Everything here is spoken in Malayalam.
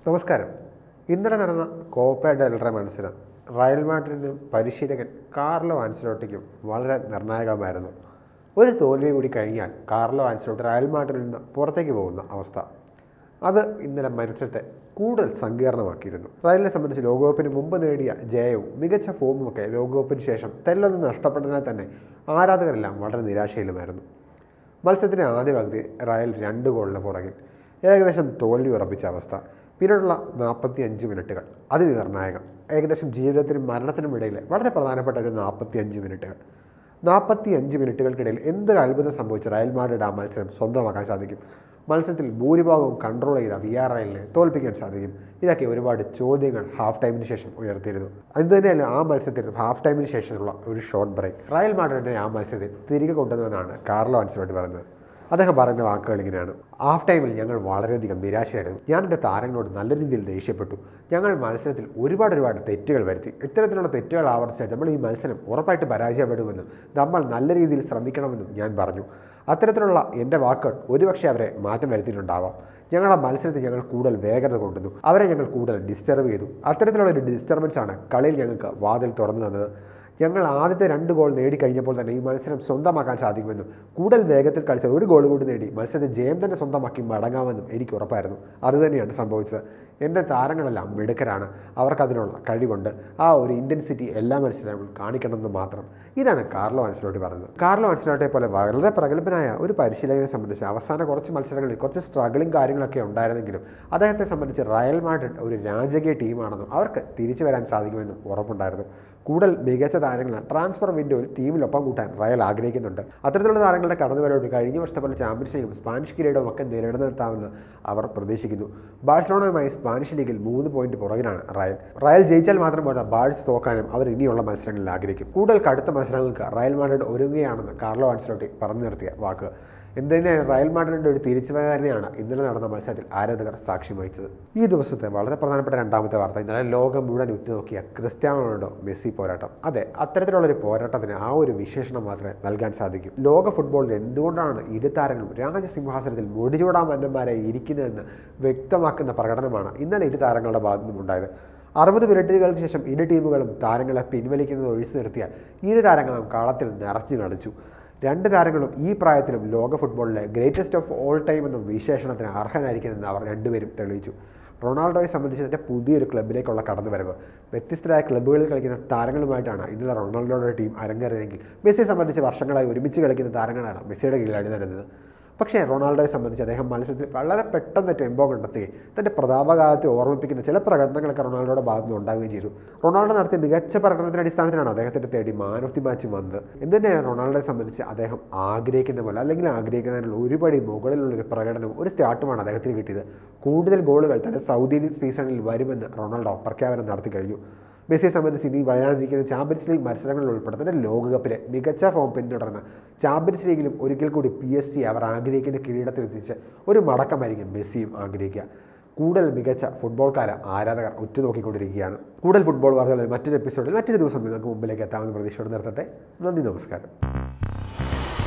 നമസ്കാരം ഇന്നലെ നടന്ന കോപ്പ ഡെൽറ മത്സരം റയൽ മാഡ്രിഡിനും പരിശീലകൻ കാർലോ ആൻസലോട്ടിക്കും വളരെ നിർണായകമായിരുന്നു ഒരു തോൽവി കൂടി കഴിഞ്ഞാൽ കാർലോ ആൻസലോട്ടി റയൽ മാഡ്രിഡിൽ നിന്ന് പുറത്തേക്ക് പോകുന്ന അവസ്ഥ അത് ഇന്നലെ മത്സരത്തെ കൂടുതൽ സങ്കീർണമാക്കിയിരുന്നു റയലിനെ സംബന്ധിച്ച് ലോകകപ്പിന് മുമ്പ് നേടിയ ജയവും മികച്ച ഫോമുമൊക്കെ ലോകകപ്പിന് ശേഷം തെല്ലൊന്ന് നഷ്ടപ്പെട്ടതിനാൽ തന്നെ ആരാധകരെല്ലാം വളരെ നിരാശയിലുമായിരുന്നു മത്സരത്തിൻ്റെ ആദ്യ പകുതി റയൽ രണ്ട് ഗോളിന് പുറകിൽ ഏകദേശം തോൽവി ഉറപ്പിച്ച അവസ്ഥ പിന്നീടുള്ള നാൽപ്പത്തി അഞ്ച് മിനിറ്റുകൾ അതിനിർണായകം ഏകദേശം ജീവിതത്തിനും മരണത്തിനും ഇടയിൽ വളരെ പ്രധാനപ്പെട്ട ഒരു നാൽപ്പത്തി അഞ്ച് മിനിറ്റുകൾ നാൽപ്പത്തി അഞ്ച് മിനിറ്റുകൾക്കിടയിൽ എന്തൊരു അത്ഭുതം സംഭവിച്ച റയൽ മാഡ്രിഡ് ആ മത്സരം സ്വന്തമാക്കാൻ സാധിക്കും മത്സരത്തിൽ ഭൂരിഭാഗവും കൺട്രോൾ ചെയ്ത വി ആർ റയലിനെ തോൽപ്പിക്കാൻ സാധിക്കും ഇതൊക്കെ ഒരുപാട് ചോദ്യങ്ങൾ ഹാഫ് ടൈമിന് ശേഷം ഉയർത്തിയിരുന്നു അത് തന്നെയല്ല ആ മത്സരത്തിൽ ഹാഫ് ടൈമിന് ശേഷമുള്ള ഒരു ഷോർട്ട് ബ്രേക്ക് റയൽ മാഡ്രിഡിനെ ആ മത്സരത്തിൽ തിരികെ കൊണ്ടുവന്നുവെന്നാണ് കാർലോ അൻസലോട്ടി പറയുന്നത് അദ്ദേഹം പറയുന്ന വാക്കുകൾ ഇങ്ങനെയാണ് ഹാഫ് ടൈമിൽ ഞങ്ങൾ വളരെയധികം നിരാശയായിരുന്നു ഞാൻ എൻ്റെ താരങ്ങളോട് നല്ല രീതിയിൽ ദേഷ്യപ്പെട്ടു ഞങ്ങൾ മത്സരത്തിൽ ഒരുപാട് ഒരുപാട് തെറ്റുകൾ വരുത്തി ഇത്തരത്തിലുള്ള തെറ്റുകൾ ആവർത്തിച്ചാൽ നമ്മൾ ഈ മത്സരം ഉറപ്പായിട്ട് പരാജയപ്പെടുമെന്നും നമ്മൾ നല്ല രീതിയിൽ ശ്രമിക്കണമെന്നും ഞാൻ പറഞ്ഞു അത്തരത്തിലുള്ള എൻ്റെ വാക്കുകൾ ഒരുപക്ഷെ അവരെ മാറ്റം വരുത്തിയിട്ടുണ്ടാവാം ഞങ്ങളുടെ മത്സരത്തിൽ ഞങ്ങൾ കൂടുതൽ വേഗത കൊണ്ടുവന്നു അവരെ ഞങ്ങൾ കൂടുതൽ ഡിസ്റ്റർബ് ചെയ്തു അത്തരത്തിലുള്ള ഒരു ഡിസ്റ്റർബൻസ് ആണ് കളിയിൽ ഞങ്ങൾക്ക് വാതിൽ തുറന്നു തന്നത് ഞങ്ങൾ ആദ്യത്തെ രണ്ട് ഗോൾ നേടിക്കഴിഞ്ഞപ്പോൾ തന്നെ ഈ മത്സരം സ്വന്തമാക്കാൻ സാധിക്കുമെന്നും കൂടുതൽ വേഗത്തിൽ കളിച്ച ഒരു ഗോൾ കൂടി നേടി മത്സരത്തിൽ ജയം തന്നെ സ്വന്തമാക്കി മടങ്ങാമെന്നും എനിക്ക് ഉറപ്പായിരുന്നു അതുതന്നെയാണ് സംഭവിച്ചത് എൻ്റെ താരങ്ങളെല്ലാം മിടുക്കരാണ് അവർക്കതിനുള്ള കഴിവുണ്ട് ആ ഒരു ഇൻറ്റൻസിറ്റി എല്ലാ മത്സരങ്ങളും കാണിക്കണമെന്ന് മാത്രം ഇതാണ് കാർലോ ആൻസലോട്ടി പറഞ്ഞത് കാർലോ ആൻസലോട്ടിയെ പോലെ വളരെ പ്രഗത്ഭനായ ഒരു പരിശീലകനെ സംബന്ധിച്ച് അവസാന കുറച്ച് മത്സരങ്ങളിൽ കുറച്ച് സ്ട്രഗിളിങ് കാര്യങ്ങളൊക്കെ ഉണ്ടായിരുന്നെങ്കിലും അദ്ദേഹത്തെ സംബന്ധിച്ച് റയൽ മാഡ്രിഡ് ഒരു രാജകീയ ടീമാണെന്നും അവർക്ക് തിരിച്ചു വരാൻ സാധിക്കുമെന്നും ഉറപ്പുണ്ടായിരുന്നു കൂടുതൽ മികച്ച താരങ്ങളെ ട്രാൻസ്ഫർ വിൻഡോയിൽ ടീമിലൊപ്പം കൂട്ടാൻ റയൽ ആഗ്രഹിക്കുന്നുണ്ട് അത്തരത്തിലുള്ള താരങ്ങളുടെ കടന്നുവരവ് കഴിഞ്ഞ വർഷത്തെ പോലെ ചാമ്പ്യൻസ് ലീഗും സ്പാനിഷ് കിരീടവും ഒക്കെ നിലനിർത്താമെന്ന് അവർ പ്രതീക്ഷിക്കുന്നു ബാഴ്സലോണയുമായി സ്പാനിഷ് ലീഗിൽ മൂന്ന് പോയിന്റ് പുറകിലാണ് റയൽ റയൽ ജയിച്ചാൽ മാത്രം പോരാ ബാഴ്സ് തോക്കാനും അവർ ഇനിയുള്ള മത്സരങ്ങളിൽ ആഗ്രഹിക്കും കൂടുതൽ കടുത്ത മത്സരങ്ങൾക്ക് റയൽ മാഡ്രിഡ് ഒരുങ്ങുകയാണെന്ന് കാർലോ ആൻസലോട്ടി പറഞ്ഞു നിർത്തിയ വാക്ക് എന്തിനെ റയൽ മാഡ്രിഡിൻ്റെ ഒരു തിരിച്ചുവരവിനെയാണ് ഇന്നലെ നടന്ന മത്സരത്തിൽ ആരാധകർ സാക്ഷ്യം വഹിച്ചത് ഈ ദിവസത്തെ വളരെ പ്രധാനപ്പെട്ട രണ്ടാമത്തെ വാർത്ത ഇന്നലെ ലോകം മുഴുവൻ ഉറ്റുനോക്കിയ ക്രിസ്ത്യാനോ റൊണാൾഡോ മെസ്സി പോരാട്ടം അതെ അത്തരത്തിലുള്ള ഒരു പോരാട്ടത്തിന് ആ ഒരു വിശേഷണം മാത്രമേ നൽകാൻ സാധിക്കൂ ലോക ഫുട്ബോളിൽ എന്തുകൊണ്ടാണ് ഇരു താരങ്ങളും രാജസിംഹാസനത്തിൽ മുടിചൂടാ മന്നന്മാരെ ഇരിക്കുന്നതെന്ന് വ്യക്തമാക്കുന്ന പ്രകടനമാണ് ഇന്നലെ ഇരു താരങ്ങളുടെ ഭാഗത്തു നിന്നുണ്ടായത് അറുപത് മിനിറ്റുകൾക്ക് ശേഷം ഇരു ടീമുകളും താരങ്ങളെ പിൻവലിക്കുന്നത് ഒഴിച്ചു നിർത്തിയാൽ ഇരു താരങ്ങളും കളത്തിൽ നിറച്ചു കളിച്ചു രണ്ട് താരങ്ങളും ഈ പ്രായത്തിലും ലോക ഫുട്ബോളിലെ ഗ്രേറ്റസ്റ്റ് ഓഫ് ഓൾ ടൈം എന്ന വിശേഷണത്തിന് അർഹനായിരിക്കുമെന്ന് അവർ രണ്ടുപേരും തെളിയിച്ചു റൊണാൾഡോയെ സംബന്ധിച്ച് തൻ്റെ പുതിയൊരു ക്ലബിലേക്കുള്ള കടന്നുവരവ് വ്യത്യസ്തരായ ക്ലബ്ബുകളിൽ കളിക്കുന്ന താരങ്ങളുമായിട്ടാണ് ഇന്നലെ റൊണാൾഡോയുടെ ടീം അരങ്ങേറിയതെങ്കിൽ മെസ്സിയെ സംബന്ധിച്ച് വർഷങ്ങളായി ഒരുമിച്ച് കളിക്കുന്ന താരങ്ങളാണ് മെസ്സിയുടെ കീഴിൽ അണിനിരുന്നത് പക്ഷേ റൊണാൾഡോയെ സംബന്ധിച്ച് അദ്ദേഹം മത്സരത്തിൽ വളരെ പെട്ടെന്ന് ടെമ്പോ കണ്ടെത്തുകയും തൻ്റെ പ്രതാപകാലത്തെ ഓർമ്മിപ്പിക്കുന്ന ചില പ്രകടനങ്ങളൊക്കെ റൊണാൾഡോയുടെ ഭാഗത്ത് നിന്ന് ഉണ്ടാവുകയും ചെയ്തു റൊണാൾഡോ നടത്തിയ മികച്ച പ്രകടനത്തിൻ്റെ അടിസ്ഥാനത്തിലാണ് അദ്ദേഹത്തിൻ്റെ തേടി മാൻ ഓഫ് ദി മാച്ച് വന്നത് എന്തിനാണ് റൊണാൾഡോയെ സംബന്ധിച്ച് അദ്ദേഹം ആഗ്രഹിക്കുന്ന പോലെ അല്ലെങ്കിൽ ആഗ്രഹിക്കുന്നതിനുള്ള ഒരുപടി മുകളിലുള്ളൊരു പ്രകടനവും ഒരു സ്റ്റാർട്ടുമാണ് അദ്ദേഹത്തിന് കിട്ടിയത് കൂടുതൽ ഗോളുകൾ തൻ്റെ സൗദി ലീഗ് സീസണിൽ വരുമെന്ന് റൊണാൾഡോ പ്രഖ്യാപനം നടത്തി കഴിഞ്ഞു മെസ്സിയെ സംബന്ധിച്ച് ഇനി വരാനിരിക്കുന്ന ചാമ്പ്യൻസ് ലീഗ് മത്സരങ്ങളിൽ ഉൾപ്പെടെ തന്നെ ലോകകപ്പിലെ മികച്ച ഫോം പിന്തുടർന്ന് ചാമ്പ്യൻസ് ലീഗിലും ഒരിക്കൽ കൂടി പി എസ് സി അവർ ആഗ്രഹിക്കുന്ന കിരീടത്തിലെത്തിച്ച് ഒരു മടക്കമായിരിക്കും മെസ്സിയും ആഗ്രഹിക്കുക കൂടുതൽ മികച്ച ഫുട്ബോൾക്കാരെ ആരാധകർ ഉറ്റുനോക്കിക്കൊണ്ടിരിക്കുകയാണ് കൂടുതൽ ഫുട്ബോൾ വാർത്തകളിൽ മറ്റൊരു എപ്പിസോഡിൽ മറ്റൊരു ദിവസം നിങ്ങൾക്ക് മുമ്പിലേക്ക് എത്താമെന്ന് പ്രതീക്ഷയോടെ നിർത്തട്ടെ നന്ദി നമസ്കാരം